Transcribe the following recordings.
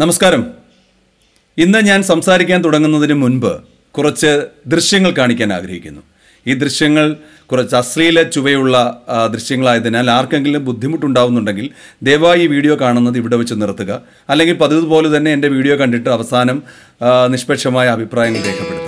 നമസ്കാരം ഇന്ന് ഞാൻ സംസാരിക്കാൻ തുടങ്ങുന്നതിന് മുൻപ് കുറച്ച് ദൃശ്യങ്ങൾ കാണിക്കാൻ ആഗ്രഹിക്കുന്നു ഈ ദൃശ്യങ്ങൾ കുറച്ച് അശ്ലീല ചുവയുള്ള ആ, ദൃശ്യങ്ങളായതിനാൽ ആർക്കെങ്കിലും ബുദ്ധിമുട്ടുണ്ടാവുന്നുണ്ടെങ്കിൽ ദയവായി ഈ വീഡിയോ കാണുന്നത് ഇവിടെ വെച്ച് നിർത്തുക അല്ലെങ്കിൽ പതിവ് പോലെ തന്നെ എൻ്റെ വീഡിയോ കണ്ടിട്ട് അവസാനം ആ, നിഷ്പക്ഷമായ അഭിപ്രായങ്ങൾ രേഖപ്പെടുത്തുക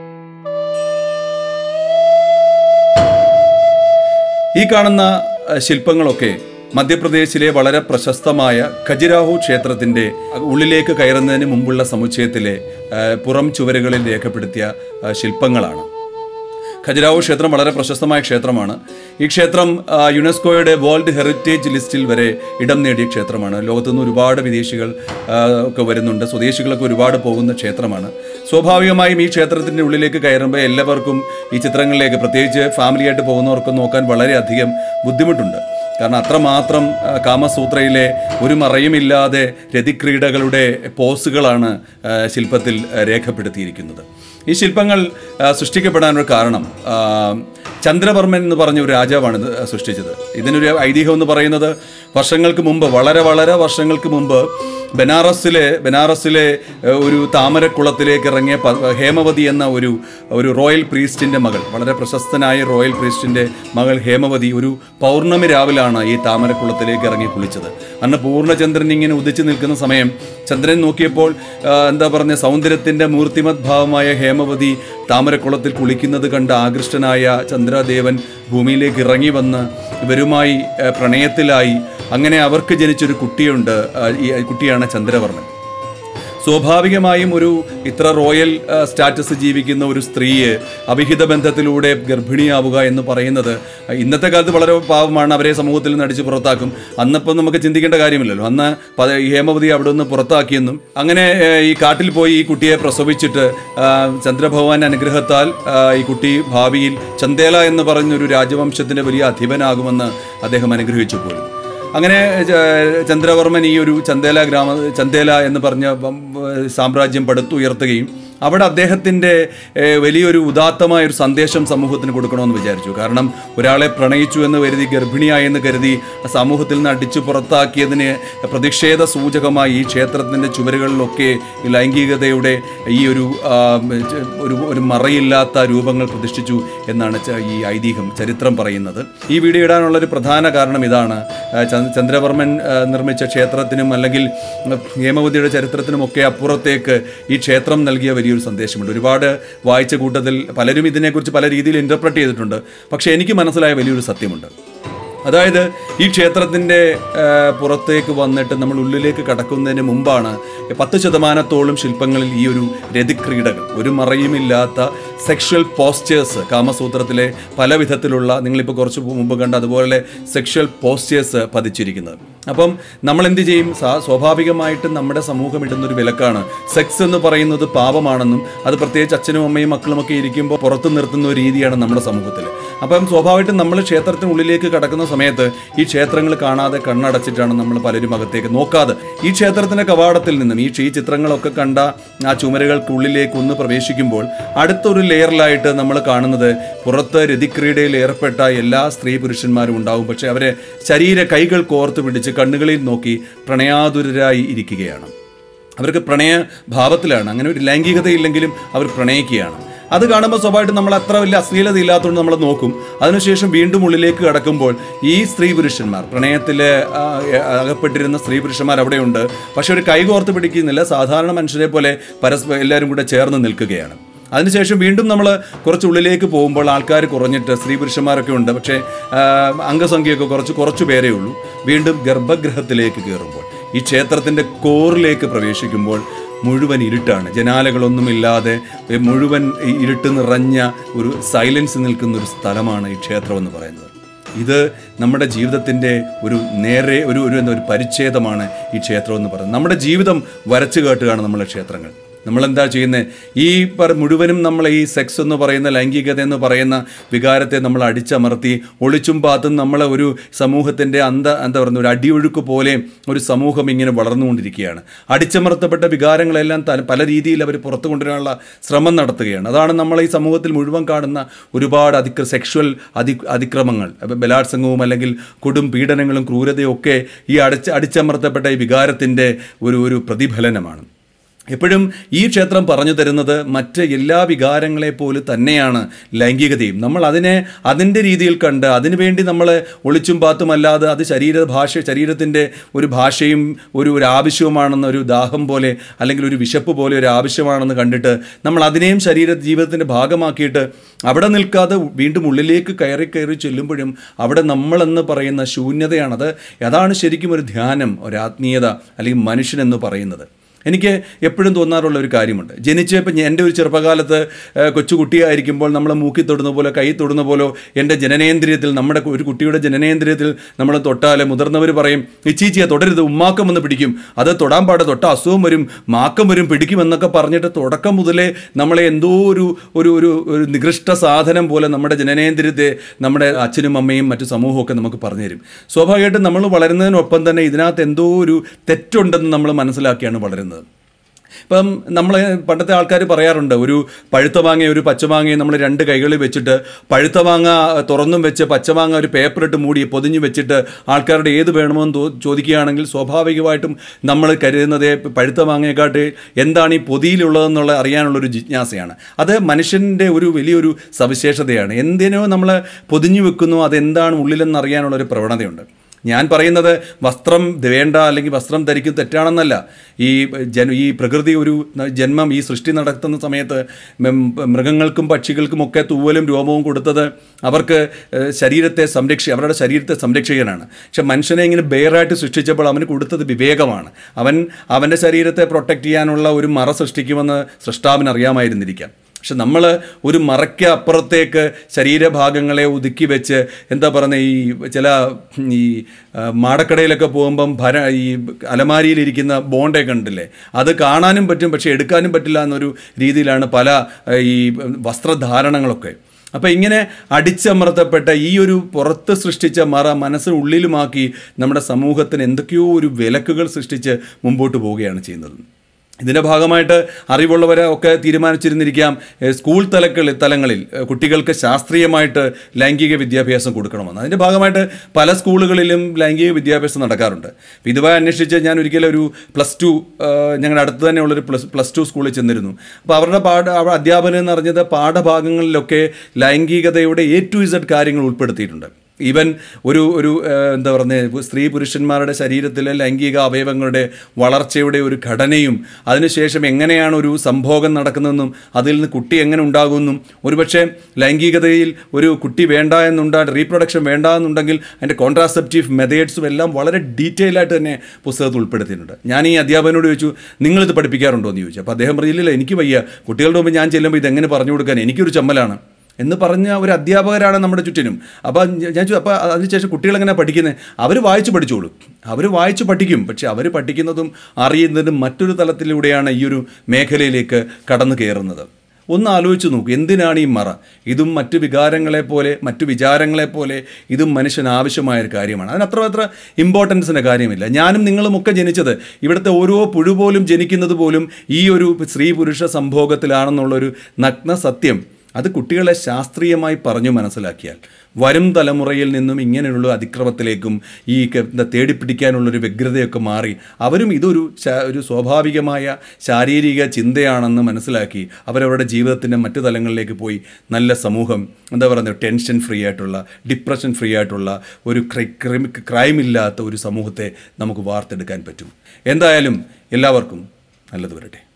ഈ കാണുന്ന അഹ്, ശില്പങ്ങളൊക്കെ മധ്യപ്രദേശിലെ വളരെ പ്രശസ്തമായ ഖജുരാഹു ക്ഷേത്രത്തിന്റെ ഉള്ളിലേക്ക് കയറുന്നതിന് മുമ്പുള്ള സമുച്ചയത്തിലെ അഹ്, പുറം ചുവരുകളിൽ രേഖപ്പെടുത്തിയ അഹ്, ശില്പങ്ങളാണ് ഖജുരാഹു ക്ഷേത്രം വളരെ പ്രശസ്തമായ ക്ഷേത്രമാണ് ഈ ക്ഷേത്രം ആ, യുനെസ്കോയുടെ വേൾഡ് ഹെറിറ്റേജ് ലിസ്റ്റിൽ വരെ ഇടം നേടിയ ക്ഷേത്രമാണ് ലോകത്തുനിന്ന് ഒരുപാട് വിദേശികൾ ആ, ഒക്കെ വരുന്നുണ്ട് സ്വദേശികളൊക്കെ ഒരുപാട് പോകുന്ന ക്ഷേത്രമാണ് സ്വാഭാവികമായും ഈ ക്ഷേത്രത്തിൻ്റെ ഉള്ളിലേക്ക് കയറുമ്പോൾ എല്ലാവർക്കും ഈ ചിത്രങ്ങളിലേക്ക് പ്രത്യേകിച്ച് ഫാമിലിയായിട്ട് പോകുന്നവർക്ക് നോക്കാൻ വളരെയധികം ബുദ്ധിമുട്ടുണ്ട് കാരണം അത്രമാത്രം ആ, കാമസൂത്രയിലെ ഒരു മറയുമില്ലാതെ രതിക്രീഡകളുടെ പോസുകളാണ് ആ, ശില്പത്തിൽ ആ, രേഖപ്പെടുത്തിയിരിക്കുന്നത് ഈ ശില്പങ്ങൾ ആ, സൃഷ്ടിക്കപ്പെടാനൊരു കാരണം ആ, ചന്ദ്രവർമ്മൻ എന്ന് പറഞ്ഞ ഒരു രാജാവാണ് ഇത് സൃഷ്ടിച്ചത് ഇതിനൊരു ഐതിഹ്യം എന്ന് പറയുന്നത് വർഷങ്ങൾക്ക് മുമ്പ് വളരെ വളരെ വർഷങ്ങൾക്ക് മുമ്പ് ബനാറസിലെ ബനാറസിലെ ഏഹ്, ഒരു താമരക്കുളത്തിലേക്ക് ഇറങ്ങിയ പ- ഹേമവതി എന്ന ഒരു ഒരു റോയൽ പ്രീസ്റ്റിന്റെ മകൾ വളരെ പ്രശസ്തനായ റോയൽ പ്രീസ്റ്റിന്റെ മകൾ ഹേമവതി ഒരു പൗർണമി രാവിലാണ് ഈ താമരക്കുളത്തിലേക്ക് ഇറങ്ങി കുളിച്ചത് അന്ന് പൂർണ്ണചന്ദ്രൻ ഇങ്ങനെ ഉദിച്ചു നിൽക്കുന്ന സമയം ചന്ദ്രൻ നോക്കിയപ്പോൾ ആ, എന്താ പറഞ്ഞ സൗന്ദര്യത്തിന്റെ മൂർത്തിമത് ഭാവമായ ഹേമവതി താമരക്കുളത്തിൽ കുളിക്കുന്നത് കണ്ട് ആകൃഷ്ടനായ ചന്ദ്രദേവൻ ഭൂമിയിലേക്ക് ഇറങ്ങി വന്ന് ഇവരുമായി ആ, പ്രണയത്തിലായി അങ്ങനെ അവർക്ക് ജനിച്ചൊരു കുട്ടിയുണ്ട് ആ, ഈ കുട്ടിയാണ് ചന്ദ്രവർമ്മൻ സ്വാഭാവികമായും ഒരു ഇത്ര റോയൽ ആ, സ്റ്റാറ്റസ് ജീവിക്കുന്ന ഒരു സ്ത്രീയെ അവിഹിത ബന്ധത്തിലൂടെ ഗർഭിണിയാവുക എന്ന് പറയുന്നത് ആ, ഇന്നത്തെ കാലത്ത് വളരെ പാവമാണ് അവരെ സമൂഹത്തിൽ നിന്ന് അടിച്ച് പുറത്താക്കും അന്നപ്പം നമുക്ക് ചിന്തിക്കേണ്ട കാര്യമില്ലല്ലോ അന്ന് പ- ഈ ഹേമവതി അവിടെ നിന്ന് പുറത്താക്കിയെന്നും അങ്ങനെ ആ, ഈ കാട്ടിൽ പോയി ഈ കുട്ടിയെ പ്രസവിച്ചിട്ട് ആ, ചന്ദ്രഭഗവാൻ അനുഗ്രഹത്താൽ ആ, ഈ കുട്ടി ഭാവിയിൽ ചന്ദേല എന്ന് പറഞ്ഞൊരു രാജവംശത്തിന്റെ വലിയ അധിപനാകുമെന്ന് അദ്ദേഹം അനുഗ്രഹിച്ചു പോലും അങ്ങനെ ച- ചന്ദ്രവർമ്മൻ ഈ ഒരു ചന്ദേല ഗ്രാമ ചന്ദേല എന്ന് പറഞ്ഞ വം- സാമ്രാജ്യം പടുത്തുയർത്തുകയും അവിടെ അദ്ദേഹത്തിൻ്റെ ഏഹ്, വലിയൊരു ഉദാത്തമായ ഒരു സന്ദേശം സമൂഹത്തിന് കൊടുക്കണമെന്ന് വിചാരിച്ചു കാരണം ഒരാളെ പ്രണയിച്ചു എന്ന് കരുതി ഗർഭിണിയായെന്ന് കരുതി സമൂഹത്തിൽ നിന്ന് അടിച്ചു പുറത്താക്കിയതിന് പ്രതിഷേധ സൂചകമായി ഈ ക്ഷേത്രത്തിൻ്റെ ചുവരുകളിലൊക്കെ ഈ ലൈംഗികതയുടെ ഈ ഒരു ആ, ച- ഒരു ഒരു മറയില്ലാത്ത രൂപങ്ങൾ പ്രതിഷ്ഠിച്ചു എന്നാണ് ച- ഈ ഐതിഹ്യം ചരിത്രം പറയുന്നത് ഈ വീഡിയോ ഇടാനുള്ള ഒരു പ്രധാന കാരണം ഇതാണ് ആ, ച- ചന്ദ്രവർമ്മൻ ആ, നിർമ്മിച്ച ക്ഷേത്രത്തിനും അല്ലെങ്കിൽ ഉം, ഹേമവതിയുടെ ചരിത്രത്തിനുമൊക്കെ അപ്പുറത്തേക്ക് ഈ ക്ഷേത്രം നൽകിയ വലിയൊരു സന്ദേശമുണ്ട് ഒരുപാട് വായിച്ച കൂട്ടത്തിൽ പലരും ഇതിനെക്കുറിച്ച് പല രീതിയിൽ ഇൻ്റർപ്രറ്റ് ചെയ്തിട്ടുണ്ട് പക്ഷേ എനിക്ക് മനസ്സിലായ വലിയൊരു സത്യമുണ്ട് അതായത് ഈ ക്ഷേത്രത്തിൻ്റെ പുറത്തേക്ക് വന്നിട്ട് നമ്മൾ ഉള്ളിലേക്ക് കടക്കുന്നതിന് മുമ്പാണ് പത്ത് ശതമാനത്തോളം ശില്പങ്ങളിൽ ഈ ഒരു രതിക്രീഡകൾ ഒരു മറയുമില്ലാത്ത സെക്ഷൽ പോസ്റ്റേഴ്സ് കാമസൂത്രത്തിലെ പല വിധത്തിലുള്ള നിങ്ങളിപ്പോൾ കുറച്ച് മുമ്പ് കണ്ട അതുപോലെ സെക്ഷൽ പോസ്റ്റേഴ്സ് പതിച്ചിരിക്കുന്നത് അപ്പം നമ്മൾ എന്ത് ചെയ്യും സാ- സ്വാഭാവികമായിട്ടും നമ്മുടെ സമൂഹം ഇടുന്ന ഒരു വിലക്കാണ് സെക്സ് എന്ന് പറയുന്നത് പാപമാണെന്നും അത് പ്രത്യേകിച്ച് അച്ഛനും അമ്മയും മക്കളുമൊക്കെ ഇരിക്കുമ്പോൾ പുറത്ത് നിർത്തുന്ന ഒരു രീതിയാണ് നമ്മുടെ സമൂഹത്തിൽ അപ്പം സ്വാഭാവികമായിട്ടും നമ്മൾ ക്ഷേത്രത്തിനുള്ളിലേക്ക് കടക്കുന്ന സമയത്ത് ഈ ക്ഷേത്രങ്ങൾ കാണാതെ കണ്ണടച്ചിട്ടാണ് നമ്മൾ പലരും അകത്തേക്ക് നോക്കാതെ ഈ ക്ഷേത്രത്തിന്റെ കവാടത്തിൽ നിന്നും ഈ ഈ ചിത്രങ്ങളൊക്കെ കണ്ട ആ ചുമരുകൾക്കുള്ളിലേക്ക് ഒന്ന് പ്രവേശിക്കുമ്പോൾ അടുത്തൊരു ലെയറിലായിട്ട് നമ്മൾ കാണുന്നത് പുറത്ത് രതിക്രീഡയിൽ ഏർപ്പെട്ട എല്ലാ സ്ത്രീ പുരുഷന്മാരും ഉണ്ടാവും പക്ഷെ അവരെ ശരീര കൈകൾ കോർത്ത് പിടിച്ച് കണ്ണുകളിൽ നോക്കി പ്രണയാതുരരായി ഇരിക്കുകയാണ് അവർക്ക് പ്രണയ ഭാവത്തിലാണ് അങ്ങനെ ഒരു ലൈംഗികതയില്ലെങ്കിലും അവർ പ്രണയിക്കുകയാണ് അത് കാണുമ്പോൾ സ്വാഭാവികമായിട്ടും നമ്മൾ അത്ര വലിയ അശ്ലീലത ഇല്ലാത്തതുകൊണ്ട് നമ്മൾ നോക്കും അതിനുശേഷം വീണ്ടും ഉള്ളിലേക്ക് കടക്കുമ്പോൾ ഈ സ്ത്രീ പുരുഷന്മാർ പ്രണയത്തിൽ അകപ്പെട്ടിരുന്ന സ്ത്രീ പുരുഷന്മാർ അവിടെയുണ്ട് പക്ഷെ ഒരു കൈകോർത്ത് പിടിക്കുന്നില്ല സാധാരണ മനുഷ്യരെ പോലെ പരസ്പരം എല്ലാവരും കൂടെ ചേർന്ന് നിൽക്കുകയാണ് അതിനുശേഷം വീണ്ടും നമ്മൾ കുറച്ച് ഉള്ളിലേക്ക് പോകുമ്പോൾ ആൾക്കാർ കുറഞ്ഞിട്ട് സ്ത്രീ പുരുഷന്മാരൊക്കെ ഉണ്ട് പക്ഷേ ആ, അംഗസംഖ്യയൊക്കെ കുറച്ച് കുറച്ച് പേരേ ഉള്ളൂ വീണ്ടും ഗർഭഗൃഹത്തിലേക്ക് കയറുമ്പോൾ ഈ ക്ഷേത്രത്തിൻ്റെ കോറിലേക്ക് പ്രവേശിക്കുമ്പോൾ മുഴുവൻ ഇരുട്ടാണ് ജനാലകളൊന്നുമില്ലാതെ ഏ, മുഴുവൻ ഈ ഇരുട്ട് നിറഞ്ഞ ഒരു സൈലൻസ് നിൽക്കുന്ന ഒരു സ്ഥലമാണ് ഈ ക്ഷേത്രം എന്ന് പറയുന്നത് ഇത് നമ്മുടെ ജീവിതത്തിൻ്റെ ഒരു നേരെ ഒരു ഒരു എന്താ ഒരു പരിച്ഛേദമാണ് ഈ ക്ഷേത്രം എന്ന് പറയുന്നത് നമ്മുടെ ജീവിതം വരച്ചു കാട്ടുകയാണ് നമ്മുടെ ക്ഷേത്രങ്ങൾ നമ്മളെന്താ ചെയ്യുന്നത് ഈ പറ മുഴുവനും നമ്മൾ ഈ സെക്സ് എന്ന് പറയുന്ന ലൈംഗികത എന്ന് പറയുന്ന വികാരത്തെ നമ്മൾ അടിച്ചമർത്തി ഒളിച്ചും പാത്തും നമ്മളെ ഒരു സമൂഹത്തിൻ്റെ അന്ത എന്താ പറയുന്ന ഒരു അടിയൊഴുക്ക് പോലെ ഒരു സമൂഹം ഇങ്ങനെ വളർന്നുകൊണ്ടിരിക്കുകയാണ് അടിച്ചമർത്തപ്പെട്ട വികാരങ്ങളെല്ലാം ത- പല രീതിയിൽ അവർ പുറത്തു കൊണ്ടുവരാനുള്ള ശ്രമം നടത്തുകയാണ് അതാണ് നമ്മൾ ഈ സമൂഹത്തിൽ മുഴുവൻ കാണുന്ന ഒരുപാട് അതിക്ര സെക്ഷുവൽ അതി അതിക്രമങ്ങൾ അപ്പൊ ബലാത്സംഗവും അല്ലെങ്കിൽ കൊടും പീഡനങ്ങളും ക്രൂരതയും ഒക്കെ ഈ അടിച്ച് അടിച്ചമർത്തപ്പെട്ട ഈ വികാരത്തിൻ്റെ ഒരു ഒരു പ്രതിഫലനമാണ് എപ്പോഴും ഈ ക്ഷേത്രം പറഞ്ഞു തരുന്നത് മറ്റ് എല്ലാ വികാരങ്ങളെ പോലെ തന്നെയാണ് ലൈംഗികതയും നമ്മൾ അതിനെ അതിൻ്റെ രീതിയിൽ കണ്ട് അതിനുവേണ്ടി നമ്മൾ ഒളിച്ചും പാത്തുമല്ലാതെ അത് ശരീര ഭാഷ ശരീരത്തിൻ്റെ ഒരു ഭാഷയും ഒരു ഒരു ആവശ്യവുമാണെന്ന് ഒരു ദാഹം പോലെ അല്ലെങ്കിൽ ഒരു വിശപ്പ് പോലെ ഒരു ആവശ്യമാണെന്ന് കണ്ടിട്ട് നമ്മൾ അതിനെയും ശരീര ജീവിതത്തിൻ്റെ ഭാഗമാക്കിയിട്ട് അവിടെ നിൽക്കാതെ വീണ്ടും ഉള്ളിലേക്ക് കയറി കയറി ചെല്ലുമ്പോഴും അവിടെ നമ്മളെന്ന് പറയുന്ന ശൂന്യതയാണത് അതാണ് ശരിക്കും ഒരു ധ്യാനം ഒരു ആത്മീയത അല്ലെങ്കിൽ മനുഷ്യനെന്ന് പറയുന്നത് എനിക്ക് എപ്പോഴും തോന്നാറുള്ള ഒരു കാര്യമുണ്ട് ജനിച്ചപ്പോൾ എൻ്റെ ഒരു ചെറുപ്പകാലത്ത് ഏഹ്, കൊച്ചു കുട്ടിയായിരിക്കുമ്പോൾ നമ്മൾ മൂക്കി തൊടുന്ന പോലെ കൈ തൊടുന്ന പോലെ എൻ്റെ ജനനേന്ദ്രിയത്തിൽ നമ്മുടെ ഒരു കുട്ടിയുടെ ജനനേന്ദ്രിയത്തിൽ നമ്മൾ തൊട്ടാൽ മുതിർന്നവർ പറയും ഇച്ചീച്ചിയെ തുടരുത് ഉമ്മാക്കം വന്ന് പിടിക്കും അത് തൊടാൻ പാടെ തൊട്ട അസുഖം വരും മാക്കം വരും പിടിക്കുമെന്നൊക്കെ പറഞ്ഞിട്ട് തുടക്കം മുതലേ നമ്മളെ എന്തോ ഒരു ഒരു ഒരു ഒരു നികൃഷ്ട സാധനം പോലെ നമ്മുടെ ജനനേന്ദ്രിയത്തെ നമ്മുടെ അച്ഛനും അമ്മയും മറ്റു സമൂഹമൊക്കെ നമുക്ക് പറഞ്ഞു തരും സ്വാഭാവികമായിട്ടും നമ്മൾ വളരുന്നതിനൊപ്പം തന്നെ ഇതിനകത്ത് എന്തോ ഒരു തെറ്റുണ്ടെന്ന് നമ്മൾ മനസ്സിലാക്കിയാണ് വളരുന്നത് ഇപ്പം നമ്മൾ പണ്ടത്തെ ആൾക്കാർ പറയാറുണ്ട് ഒരു പഴുത്ത മാങ്ങ ഒരു പച്ചമാങ്ങയും നമ്മൾ രണ്ട് കൈകളിൽ വെച്ചിട്ട് പഴുത്ത മാങ്ങ തുറന്നും വെച്ച് പച്ചമാങ്ങ ഒരു പേപ്പറിട്ട് മൂടി പൊതിഞ്ഞ് വെച്ചിട്ട് ആൾക്കാരുടെ ഏത് വേണമെന്ന് തോ- ചോദിക്കുകയാണെങ്കിൽ സ്വാഭാവികമായിട്ടും നമ്മൾ കരുതുന്നത് പഴുത്ത മാങ്ങയെക്കാട്ട് എന്താണ് ഈ പൊതിയിലുള്ളതെന്നുള്ള അറിയാനുള്ളൊരു ജിജ്ഞാസയാണ് അത് മനുഷ്യൻ്റെ ഒരു വലിയൊരു സവിശേഷതയാണ് എന്തിനോ നമ്മൾ പൊതിഞ്ഞു വെക്കുന്നു അതെന്താണ് ഉള്ളിലെന്ന് അറിയാനുള്ളൊരു പ്രവണതയുണ്ട് ഞാൻ പറയുന്നത് വസ്ത്രം വേണ്ട അല്ലെങ്കിൽ വസ്ത്രം ധരിക്കുന്നത് തെറ്റാണെന്നല്ല ഈ ജന ഈ പ്രകൃതി ഒരു ന- ജന്മം ഈ സൃഷ്ടി നടത്തുന്ന സമയത്ത് മം- മൃഗങ്ങൾക്കും പക്ഷികൾക്കും ഒക്കെ തൂവലും രോമവും കൊടുത്തത് അവർക്ക് ഏഹ്, ശരീരത്തെ സംരക്ഷി അവരുടെ ശരീരത്തെ സംരക്ഷിക്കാനാണ് പക്ഷെ മനുഷ്യനെ ഇങ്ങനെ ബെയറായിട്ട് സൃഷ്ടിച്ചപ്പോൾ അവന് കൊടുത്തത് വിവേകമാണ് അവൻ അവൻ്റെ ശരീരത്തെ പ്രൊട്ടക്റ്റ് ചെയ്യാനുള്ള ഒരു മറ സൃഷ്ടിക്കുമെന്ന് സൃഷ്ടാവിന് അറിയാമായിരുന്നിരിക്കാം പക്ഷെ നമ്മൾ ഒരു മറയ്ക്ക് അപ്പുറത്തേക്ക് ശരീരഭാഗങ്ങളെ ഒതുക്കി വെച്ച് എന്താ പറയുന്നത് ഈ ചില ഈ ആ, മാടക്കടയിലൊക്കെ പോകുമ്പം ഭര ഈ അലമാരിയിലിരിക്കുന്ന ബോണ്ടേ കണ്ടില്ലേ അത് കാണാനും പറ്റും പക്ഷെ എടുക്കാനും പറ്റില്ല എന്നൊരു രീതിയിലാണ് പല ആ, ഈ വസ്ത്രധാരണങ്ങളൊക്കെ അപ്പോൾ ഇങ്ങനെ അടിച്ചമർത്തപ്പെട്ട ഈ ഒരു പുറത്ത് സൃഷ്ടിച്ച മറ മനസ്സിനുള്ളിലുമാക്കി നമ്മുടെ സമൂഹത്തിന് എന്തൊക്കെയോ ഒരു വിലക്കുകൾ സൃഷ്ടിച്ച് മുമ്പോട്ട് പോവുകയാണ് ചെയ്യുന്നത് ഇതിൻ്റെ ഭാഗമായിട്ട് അറിവുള്ളവരെ ഒക്കെ തീരുമാനിച്ചിരുന്നിരിക്കാം ഏഹ് സ്കൂൾ തലക്കളിൽ തലങ്ങളിൽ ഏഹ് കുട്ടികൾക്ക് ശാസ്ത്രീയമായിട്ട് ലൈംഗിക വിദ്യാഭ്യാസം കൊടുക്കണമെന്ന് അതിൻ്റെ ഭാഗമായിട്ട് പല സ്കൂളുകളിലും ലൈംഗിക വിദ്യാഭ്യാസം നടക്കാറുണ്ട് അപ്പോൾ ഇതുമായി അന്വേഷിച്ച് ഞാൻ ഒരിക്കലും ഒരു പ്ലസ് ടു ഞങ്ങളുടെ അടുത്ത് തന്നെയുള്ളൊരു പ്ലസ് പ്ലസ് ടു സ്കൂളിൽ ചെന്നിരുന്നു അപ്പോൾ അവരുടെ പാഠ അവ- അധ്യാപനം എന്ന് പറഞ്ഞത് പാഠഭാഗങ്ങളിലൊക്കെ ലൈംഗികതയുടെ എ ടു ഇസഡ് കാര്യങ്ങൾ ഉൾപ്പെടുത്തിയിട്ടുണ്ട് ഈവൻ ഒരു ഒരു ഏഹ്, എന്താ പറയുന്നത് സ്ത്രീ പുരുഷന്മാരുടെ ശരീരത്തിലെ ലൈംഗിക അവയവങ്ങളുടെ വളർച്ചയുടെ ഒരു ഘടനയും അതിനുശേഷം എങ്ങനെയാണ് ഒരു സംഭോഗം നടക്കുന്നതെന്നും അതിൽ നിന്ന് കുട്ടി എങ്ങനെ ഉണ്ടാകുമെന്നും ഒരുപക്ഷെ ലൈംഗികതയിൽ ഒരു കുട്ടി വേണ്ട എന്നുണ്ടാ റീപ്രൊഡക്ഷൻ വേണ്ട എന്നുണ്ടെങ്കിൽ അതിൻ്റെ കോൺട്രാസെപ്റ്റീവ് മെത്തേഡ്സും എല്ലാം വളരെ ഡീറ്റെയിൽ ആയിട്ട് തന്നെ പുസ്തകത്തിൽ ഉൾപ്പെടുത്തിയിട്ടുണ്ട് ഞാൻ ഈ അധ്യാപകനോട് ചോദിച്ചു നിങ്ങളിത് പഠിപ്പിക്കാറുണ്ടോ എന്ന് ചോദിച്ചു അപ്പോൾ അദ്ദേഹം പറഞ്ഞില്ല എനിക്ക് വയ്യ കുട്ടികളുടെ മുമ്പ് ഞാൻ ചെല്ലുമ്പോൾ ഇതെങ്ങനെ പറഞ്ഞു കൊടുക്കാൻ എനിക്കൊരു ചമ്മലാണ് എന്ന് പറഞ്ഞ ഒരു അധ്യാപകരാണ് നമ്മുടെ ചുറ്റിനും അപ്പോൾ ഞാൻ ചോ- അപ്പോൾ അതിനുശേഷം കുട്ടികൾ എങ്ങനെ പഠിക്കുന്നത് അവർ വായിച്ച് പഠിച്ചോളൂ അവർ വായിച്ച് പഠിക്കും പക്ഷെ അവർ പഠിക്കുന്നതും അറിയുന്നതും മറ്റൊരു തലത്തിലൂടെയാണ് ഈ ഒരു മേഖലയിലേക്ക് കടന്നു കയറുന്നത് ഒന്ന് ആലോചിച്ച് നോക്കൂ എന്തിനാണ് ഈ മറ ഇതും മറ്റു വികാരങ്ങളെ പോലെ മറ്റു വിചാരങ്ങളെ പോലെ ഇതും മനുഷ്യന് ആവശ്യമായ ഒരു കാര്യമാണ് അതിന് അത്ര അത്ര ഇമ്പോർട്ടൻസിൻ്റെ കാര്യമില്ല ഞാനും നിങ്ങളും ഒക്കെ ജനിച്ചത് ഇവിടുത്തെ ഓരോ പുഴു പോലും ജനിക്കുന്നത് പോലും ഈ ഒരു സ്ത്രീ പുരുഷ സംഭോഗത്തിലാണെന്നുള്ളൊരു നഗ്ന സത്യം അത് കുട്ടികളെ ശാസ്ത്രീയമായി പറഞ്ഞു മനസ്സിലാക്കിയാൽ വരും തലമുറയിൽ നിന്നും ഇങ്ങനെയുള്ള അതിക്രമത്തിലേക്കും ഈ ക- എന്താ തേടിപ്പിടിക്കാനുള്ളൊരു വ്യഗ്രതയൊക്കെ മാറി അവരും ഇതൊരു ശാ- ഒരു സ്വാഭാവികമായ ശാരീരിക ചിന്തയാണെന്ന് മനസ്സിലാക്കി അവരവരുടെ ജീവിതത്തിൻ്റെ മറ്റു തലങ്ങളിലേക്ക് പോയി നല്ല സമൂഹം എന്താ പറയുന്നത് ടെൻഷൻ ഫ്രീ ആയിട്ടുള്ള ഡിപ്രഷൻ ഫ്രീ ആയിട്ടുള്ള ഒരു ക്രൈം ഇല്ലാത്ത ഒരു സമൂഹത്തെ നമുക്ക് വാർത്തെടുക്കാൻ പറ്റും എന്തായാലും എല്ലാവർക്കും നല്ലത് വരട്ടെ